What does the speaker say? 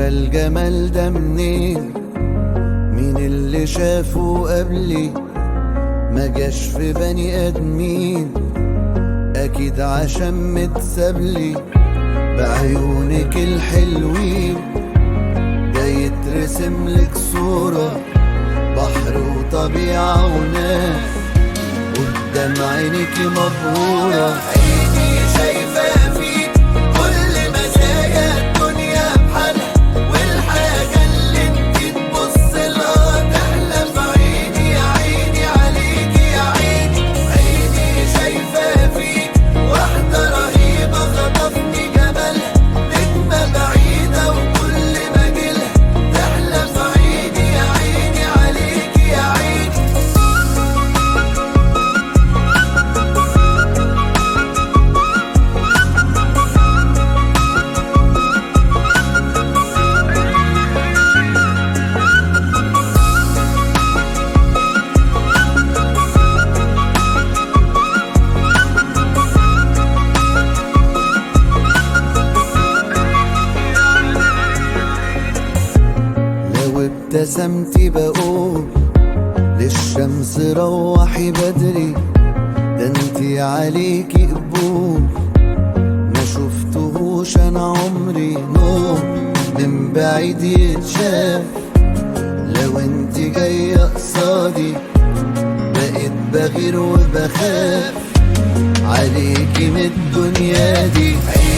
جرى الجمال ده منين مين اللي شافه قبلي ما جاش في بني ادمين اكيد عشان متسابلي بعيونك الحلوين ده يترسم لك صورة بحر وطبيعة وناس قدام عينك مبهورة عيني شايفة فيك كل مزايا الدنيا بحالها والحاجة اللي انت تبص لها تحلى في عيني يا عيني عليكي يا عيني عيني شايفة فيك واحدة رهيبة خطفني جمالها نجمة بعيدة وكل ما جيلها تحلى في عيني يا عيني عليكي يا عيني لو ابتسمتي بقول للشمس روحي بدري ده انتي عليكي قبول ما شفتهوش انا عمري نور من بعيد يتشاف لو انتي جاية قصادي بقيت بغير وبخاف عليكي من الدنيا دي